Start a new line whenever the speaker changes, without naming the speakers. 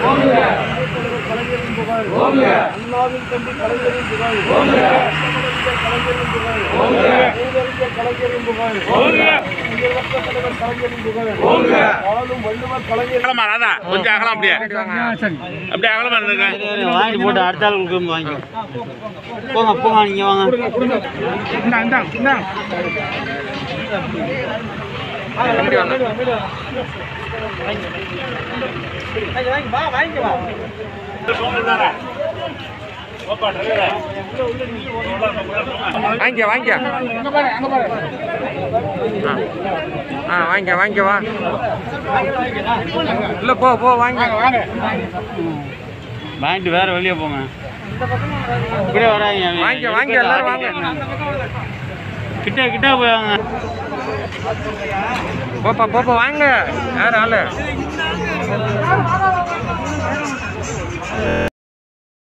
கலைஞரின் புகழ் அண்ணாவின் தம்பி கலைஞரின் புகழ் கலைஞரின் புகழ் ஊரறிஞர் கலைஞரின் புகழ் உயர்வற்ற தலைவர் கலைஞரின் புகழ் வாழும் வள்ளுவர் கலைஞர்
அகலமா ராதா கொஞ்சம் அகலம் அப்படியே அப்படியே அகலமா இருந்துங்க
வாங்கிட்டு போட்டு அடுத்த ஆளுக்கு வாங்கி போங்க போங்க நீங்க வாங்க
வாங்கிக்க வாங்கிக்க ஆ ஆ வாங்கிக்க வாங்கிக்க வா இல்லை போ போ வாங்க
வாங்கிட்டு வேற வெளியே போங்க இப்படியே வராங்க
வாங்கிக்க வாங்கிக்க எல்லாரும் வாங்க
கிட்ட கிட்ட போய் வாங்க
போப்பா போப்பா வாங்க யார் ஆளு